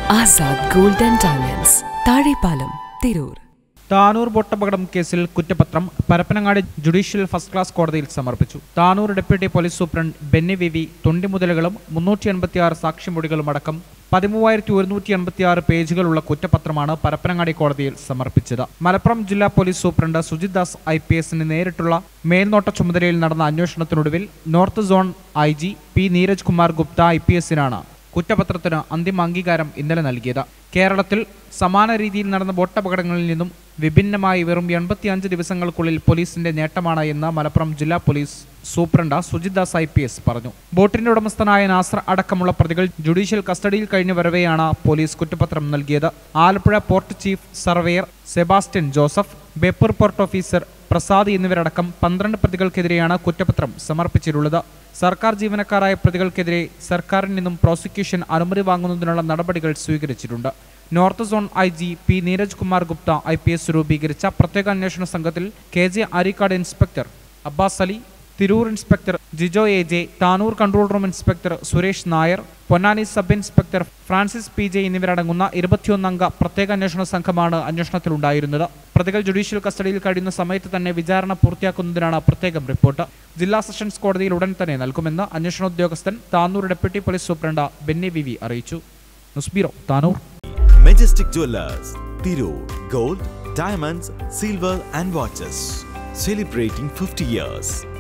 Azad gold and diamonds Thazhepalam Tirur Tanur ബോട്ടപകടം കേസിൽ കുറ്റപത്രം പരപ്പനങ്ങാടി ജുഡീഷ്യൽ ഫസ്റ്റ് ക്ലാസ് കോടതിയിൽ സമർപ്പിച്ചു Tanur deputy police superintendent Benny V V തൊണ്ടിമുതലുകളും മുന്നൂറ്റി എൺപത്തിയാറ് സാക്ഷിമൊഴികളും അടക്കം പതിമൂവായിരത്തി ഒരുന്നൂറ്റി എൺപത്തിയാറ് പേജുകളുള്ള കുറ്റപത്രമാണ് പരപ്പനങ്ങാടി കോടതിയിൽ സമർപ്പിച്ചത് മലപ്പുറം ജില്ലാ police superintendent Sujith Das I P എസിന് നേരിട്ടുള്ള മേൽനോട്ട ചുമതലയിൽ നടന്ന അന്വേഷണത്തിനൊടുവിൽ north zone I G P Neeraj Kumar Gupta I P എസിനാണ് കുറ്റപത്രത്തിന് അന്തിമ അംഗീകാരം ഇന്നലെ നൽകിയത് കേരളത്തിൽ സമാന രീതിയിൽ നടന്ന ബോട്ടപകടങ്ങളിൽ നിന്നും വിഭിന്നമായി വെറും എൺപത്തിയഞ്ച് ദിവസങ്ങൾക്കുള്ളിൽ പോലീസിന്റെ നേട്ടമാണ് എന്ന് മലപ്പുറം ജില്ലാ police superintendent Sujith Das I P S പറഞ്ഞു ബോട്ടിന്റെ ഉടമസ്ഥനായ നാസർ അടക്കമുള്ള പ്രതികൾ ജുഡീഷ്യൽ കസ്റ്റഡിയിൽ കഴിഞ്ഞു വരവെയാണ് പോലീസ് കുറ്റപത്രം നൽകിയത് Alappuzha port chief surveyor Sebastian Joseph Beypore port officer Prasad എന്നിവരടക്കം പന്ത്രണ്ട് പ്രതികൾക്കെതിരെയാണ് കുറ്റപത്രം സമർപ്പിച്ചിട്ടുള്ളത് സർക്കാർ ജീവനക്കാരായ പ്രതികൾക്കെതിരെ സർക്കാരിൽ നിന്നും പ്രോസിക്യൂഷൻ അനുമതി വാങ്ങുന്നതിനുള്ള നടപടികൾ സ്വീകരിച്ചിട്ടുണ്ട് north zone I G P Neeraj Kumar Gupta I P S രൂപീകരിച്ച പ്രത്യേക അന്വേഷണ സംഘത്തിൽ K J Arikkad inspector Abbas Ali Tirur inspector Jijo A J Tanur control room inspector Suresh Nair Ponnani sub inspector Francis P J എന്നിവരടങ്ങുന്ന ഇരുപത്തിയൊന്നംഗ പ്രത്യേക അന്വേഷണ സംഘമാണ് അന്വേഷണത്തിലുണ്ടായിരുന്നത് പ്രതികൾ ജുഡീഷ്യൽ കസ്റ്റഡിയിൽ കഴിയുന്ന സമയത്ത് തന്നെ വിചാരണ പൂർത്തിയാക്കുന്നതിനാണ് പ്രത്യേകം റിപ്പോർട്ട് ജില്ലാ സെഷൻസ് കോടതിയിൽ ഉടൻ തന്നെ നൽകുമെന്ന് അന്വേഷണ ഉദ്യോഗസ്ഥൻ Tanur deputy police superintendent Benny V V അറിയിച്ചു news bureau Tanur Majestic Jewelers, Tiro, Gold, Diamonds, Silver and Watches. Celebrating 50 years.